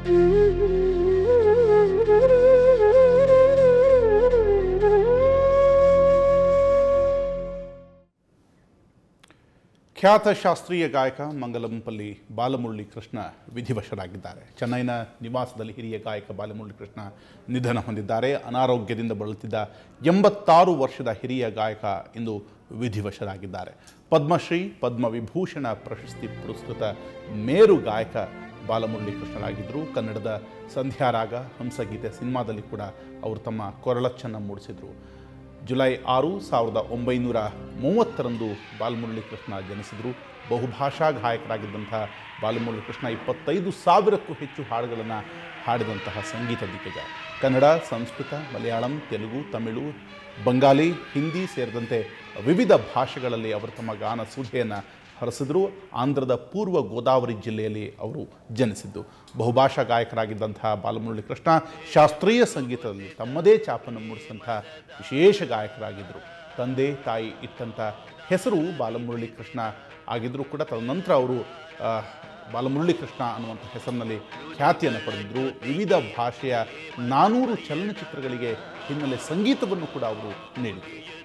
ಖ್ಯಾತ ಶಾಸ್ತ್ರೀಯ ಗಾಯಕ ಮಂಗಲಂಪಲ್ಲಿ ಬಾಲಮುರಳಿ ಕೃಷ್ಣ ವಿಧಿವಶರಾಗಿದ್ದಾರೆ ಚೆನ್ನೈನ ನಿವಾಸದಲ್ಲಿ ಹಿರಿಯ ಗಾಯಕ ಬಾಲಮುರಳಿ ಕೃಷ್ಣ ನಿಧನ ಹೊಂದಿದ್ದಾರೆ ಅನಾರೋಗ್ಯದಿಂದ ಬಳಲುತ್ತಿದ್ದ ಎಂಬತ್ತಾರು ವರ್ಷದ ಹಿರಿಯ ಗಾಯಕ ಇಂದು ವಿಧಿವಶರಾಗಿದ್ದಾರೆ ಪದ್ಮಶ್ರೀ ಪದ್ಮವಿಭೂಷಣ ಪ್ರಶಸ್ತಿ ಪುರಸ್ಕೃತ ಮೇರು ಗಾಯಕ ಬಾಲಮುರಳಿ ಕೃಷ್ಣರಾಗಿದ್ದರು ಕನ್ನಡದ ಸಂಧ್ಯಾರಾಗ ಹಂಸಗೀತೆ ಸಿನಿಮಾದಲ್ಲಿ ಕೂಡ ಅವರು ತಮ್ಮ ಕೊರಳಚ್ಚನ್ನು ಮೂಡಿಸಿದರು ಜುಲೈ ಆರು ಸಾವಿರದ ಒಂಬೈನೂರ ಮೂವತ್ತರಂದು ಬಾಲಮುರಳಿ ಕೃಷ್ಣ ಜನಿಸಿದರು ಬಹುಭಾಷಾ ಗಾಯಕರಾಗಿದ್ದಂಥ ಬಾಲಮುರಳಿ ಕೃಷ್ಣ ಇಪ್ಪತ್ತೈದು ಸಾವಿರಕ್ಕೂ ಹೆಚ್ಚು ಹಾಡುಗಳನ್ನು ಹಾಡಿದಂತಹ ಸಂಗೀತ ದಿಗ್ಗಜ ಕನ್ನಡ ಸಂಸ್ಕೃತ ಮಲಯಾಳಂ ತೆಲುಗು ತಮಿಳು ಬಂಗಾಲಿ ಹಿಂದಿ ಸೇರಿದಂತೆ ವಿವಿಧ ಭಾಷೆಗಳಲ್ಲಿ ಅವರು ತಮ್ಮ ಗಾನ ಸುಧೆಯನ್ನು ಹರಿಸಿದ್ರು ಆಂಧ್ರದ ಪೂರ್ವ ಗೋದಾವರಿ ಜಿಲ್ಲೆಯಲ್ಲಿ ಅವರು ಜನಿಸಿದ್ದು ಬಹುಭಾಷಾ ಗಾಯಕರಾಗಿದ್ದಂತಹ ಬಾಲಮುರಳಿ ಕೃಷ್ಣ ಶಾಸ್ತ್ರೀಯ ಸಂಗೀತದಲ್ಲಿ ತಮ್ಮದೇ ಛಾಪನ್ನು ಮೂಡಿಸಿದಂಥ ವಿಶೇಷ ಗಾಯಕರಾಗಿದ್ದರು ತಂದೆ ತಾಯಿ ಇಟ್ಟಂಥ ಹೆಸರು ಬಾಲಮುರಳಿ ಕೃಷ್ಣ ಆಗಿದ್ದರೂ ಕೂಡ ತದನಂತರ ಅವರು ಆ, ಬಾಲಮುರಳಿ ಕೃಷ್ಣ ಅನ್ನುವಂಥ ಹೆಸರಿನಲ್ಲಿ ಖ್ಯಾತಿಯನ್ನು ಪಡೆದಿದ್ದರು ವಿವಿಧ ಭಾಷೆಯ ನಾನೂರು ಚಲನಚಿತ್ರಗಳಿಗೆ ಹಿನ್ನೆಲೆ ಸಂಗೀತವನ್ನು ಕೂಡ ಅವರು ನೀಡಿದರು